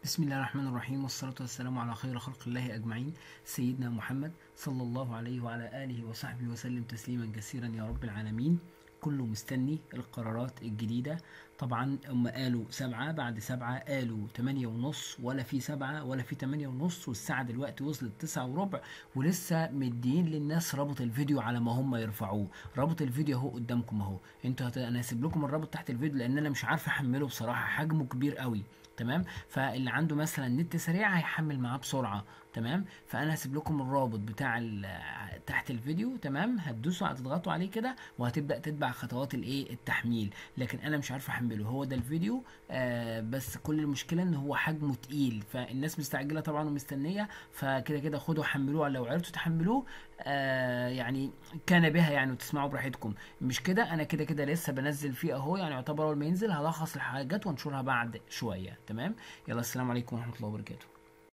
بسم الله الرحمن الرحيم والصلاة والسلام على خير خلق الله أجمعين سيدنا محمد صلى الله عليه وعلى آله وصحبه وسلم تسليما كثيرا يا رب العالمين كله مستني القرارات الجديدة طبعا هم قالوا سبعة بعد سبعة قالوا تمانية ونص ولا في سبعة ولا في تمانية ونص والساعة دلوقتي وصلت تسعة وربع ولسه مدين للناس رابط الفيديو على ما هم يرفعوه رابط الفيديو اهو قدامكم اهو انتوا هت... انا هسيب لكم الرابط تحت الفيديو لان انا مش عارف احمله بصراحة حجمه كبير قوي تمام فاللي عنده مثلا نت سريع هيحمل معاه بسرعه تمام فانا هسيب لكم الرابط بتاع ال- تحت الفيديو تمام هتدوسوا هتضغطوا عليه كده وهتبدا تتبع خطوات الايه التحميل لكن انا مش عارف احمله هو ده الفيديو آه بس كل المشكله ان هو حجمه تقيل فالناس مستعجله طبعا ومستنيه فكده كده خدوا حملوه لو عرفتوا تحملوه آه يعني كان بها يعني وتسمعوا براحتكم مش كده انا كده كده لسه بنزل فيه اهو يعني يعتبر اول ما ينزل هلخص الحاجات وانشرها بعد شويه تمام يلا السلام عليكم ورحمه الله وبركاته